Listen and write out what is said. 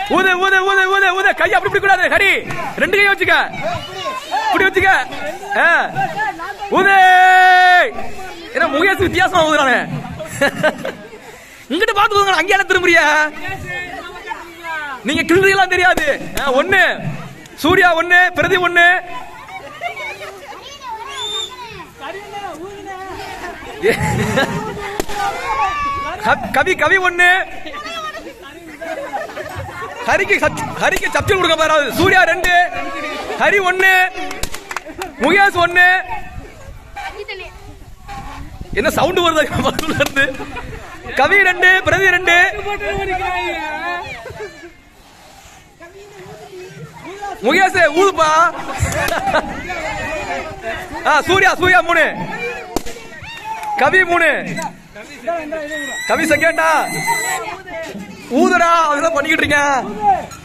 ஊது ஊது ஊது ஊது ஊது கை அப்படி பிடிக்க கூடாது ஹரி ரெண்டு கையும் வச்சுக்க இப்படி வச்சுக்க ஆ. ஊது என்ன முகேஷ் வித்தியாசமா ஊதுறானே இங்கிட்ட பாத்து ஊதுங்க அங்கேயான திரும்புறியா நீங்க கிள்றீங்களாம் தெரியாது ஆ, ஒண்ணு சூர்யா ஒண்ணு பிரதி ஒண்ணு க- கவி கவி ஒண்ணு ஹரிக்கு சப்- ஹரிக்கு சப்ஜெக்ட் கொடுக்க பாரு சூர்யா ரெண்டு ஹரி ஒண்ணு முகேஷ் ஒண்ணு என்ன சவுண்ட் வருது பக்கத்துல இருந்து கவி ரெண்டு பிரதி ரெண்டு முகேஷ் ஊதுப்பா ஆ சூர்யா சூர்யா மூணு கவி மூணு கவி செகண்டா ஊதுடா அதுதான் பண்ணிக்கிட்டு இருக்கேன்